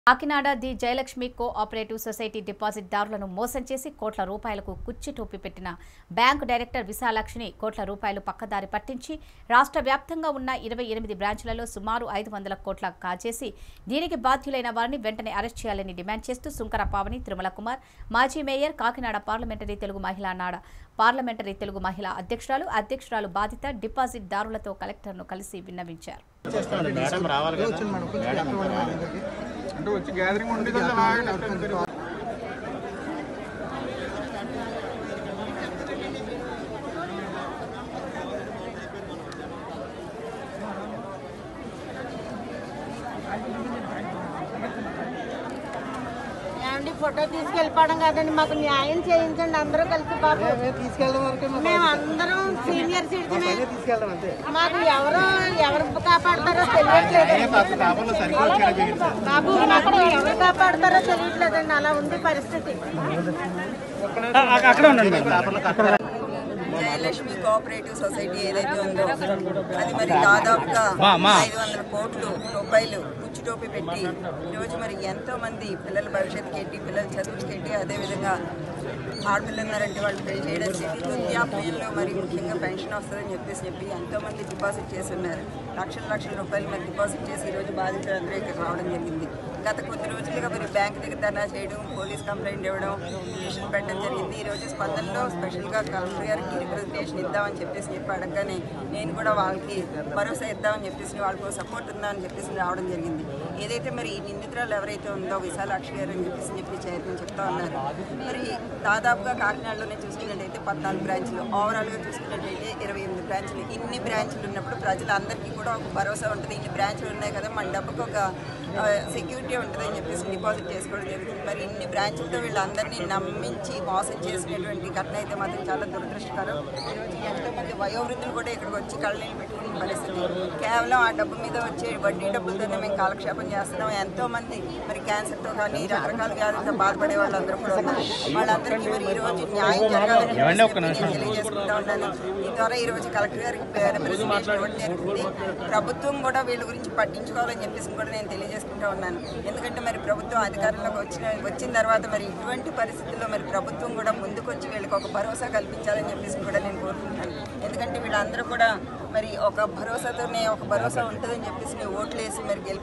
Kakinada the Jayalakshmi cooperative society డిపాజిట్దారులను మోసం చేసి కోట్ల రూపాయలకు కుచ్చి టోపీ పెట్టిన బ్యాంకు డైరెక్టర్ విశాలాక్షిని కోట్ల రూపాయలు పక్కదారి పట్టించి రాష్ట్ర వ్యాప్తంగా ఉన్న ఇరవై ఎనిమిది బ్రాంచులలో సుమారు ఐదు వందల కోట్ల కాజేసి దీనికి బాధ్యులైన వారిని వెంటనే అరెస్ట్ చేయాలని డిమాండ్ చేస్తూ సుంకర పావని తిరుమల కుమార్ మాజీ మేయర్ కాకినాడ పార్లమెంటరీ తెలుగు మహిళా నాడ పార్లమెంటరీ తెలుగు మహిళా అధ్యక్షురాలు అధ్యక్షురాలు బాధిత డిపాజిట్దారులతో కలెక్టర్ను కలిసి విన్నవించారు మేడం రావాలి కదా మేడం రావాలి. అంటే వచ్చి గ్యాదరింగ్ ఉండి కొంచెం ఆగండి. ఏమండి ఫోటో తీసుకెళ్ళిపోవడం కాదండి మాకు న్యాయం చేయించండి అందరూ కలిసి బాబు తీసుకెళ్ళడం వరకే మాకు మేము అందరం సీనియర్ సిటిజన్ తీసుకెళ్ళడం అంతే మాకు ఎవరు ఎవరు కాపాడతారో తెలియట్లేదు పేపర్లో సరిగ్గా వచ్చేలా చేయండి సార్. బాబు మాకు ఎవరు కాపాడతారో తెలియట్లేదండి అలా ఉంది పరిస్థితి పేపర్లో జయలక్ష్మి కోఆపరేటివ్ సొసైటీ ఏదైతే ఉందో అది మరి దాదాపుగా ఐదు వందల కోట్లు రూపాయలు కుచ్చు టోపీ పెట్టి ఈరోజు మరి ఎంతో మంది పిల్లల భవిష్యత్తుకి ఏంటి పిల్లల చదువుకి ఏంటి అదేవిధంగా ఆడపిల్లలు ఉన్నారంటే వాళ్ళు పెళ్లి చేయడానికి వృద్ధాప్యంలో మరి ముఖ్యంగా పెన్షన్ వస్తుందని చెప్పేసి చెప్పి ఎంతో మంది డిపాజిట్ చేసి ఉన్నారు లక్షల లక్షల రూపాయలు మరి డిపాజిట్ చేసి ఈరోజు బాధితులందరూ ఇక్కడ రావడం జరిగింది గత కొద్ది రోజులుగా మరి బ్యాంక్ దగ్గర ధర్నా చేయడం పోలీస్ కంప్లైంట్ ఇవ్వడం పిటిషన్ పెట్టడం జరిగింది ఈ రోజు స్పందనలో స్పెషల్గా కలెక్టర్ గారికి రిప్రజెంటేషన్ ఇద్దామని చెప్పేసి చెప్పి అడగగానే నేను కూడా వాళ్ళకి భరోసా ఇద్దామని చెప్పేసి వాళ్ళకు సపోర్ట్ ఉందని చెప్పేసి రావడం జరిగింది ఏదైతే మరి ఈ నిందితురాలు ఎవరైతే ఉందో విశాలాక్షి గారు అని చెప్పేసి చెప్పి చైర్మన్ చెప్తా ఉన్నారు మరి దాదాపుగా కాకినాడలోనే చూసుకున్నట్టయితే పద్నాలుగు బ్రాంచ్లు ఓవరాల్గా చూసుకున్నట్టయితే ఇరవై ఎనిమిది బ్రాంచ్లు ఇన్ని బ్రాంచ్లు ఉన్నప్పుడు ప్రజలందరికీ కూడా ఒక భరోసా ఉంటుంది ఇన్ని బ్రాంచ్లు ఉన్నాయి కదా మన డబ్బుకు ఒక సెక్యూరిటీ ఉంటుంది అని చెప్పేసి డిపాజిట్ చేసుకోవడం జరుగుతుంది మరి ఇన్ని బ్రాంచ్లతో వీళ్ళందరినీ నమ్మించి మోసం చేసినటువంటి ఘటన అయితే మాత్రం చాలా దురదృష్టకరం ఈరోజు ఎంతోమంది వయోవృద్ధులు కూడా ఇక్కడికి వచ్చి కళ్ళనీళ్ళు పెట్టుకునే పరిస్థితి కేవలం ఆ డబ్బు మీద వచ్చే వడ్డీ డబ్బులతోనే మేము కాలక్షేపం చేస్తున్నాం ఎంతో మంది మరి క్యాన్సర్తో కానీ రకరకాల వ్యాధులతో బాధపడే వాళ్ళందరూ కూడా ఉన్నారు వాళ్ళందరికీ మరి ఈ రోజు న్యాయం జరగాలని చెప్పేసి నేను తెలియజేసుకుంటా ఉన్నాను ఈ ద్వారా ఈ రోజు కలెక్టర్ గారికి రిప్రజెంటేషన్ ఇవ్వడం జరుగుతుంది ప్రభుత్వం కూడా వీళ్ళ గురించి పట్టించుకోవాలని చెప్పేసి కూడా నేను తెలియజేసుకుంటా ఉన్నాను ఎందుకంటే మరి ప్రభుత్వం అధికారంలోకి వచ్చిన వచ్చిన తర్వాత మరి ఇటువంటి పరిస్థితుల్లో మరి ప్రభుత్వం కూడా ముందుకొచ్చి వీళ్ళకి ఒక భరోసా కల్పించాలని చెప్పేసి కూడా నేను కోరుకుంటున్నాను ఎందుకంటే వీళ్ళందరూ కూడా మరి ఒక భరోసాతోనే ఒక భరోసా ఉంటుందని చెప్పేసి ఓట్లు వేసి మరి గెలిపి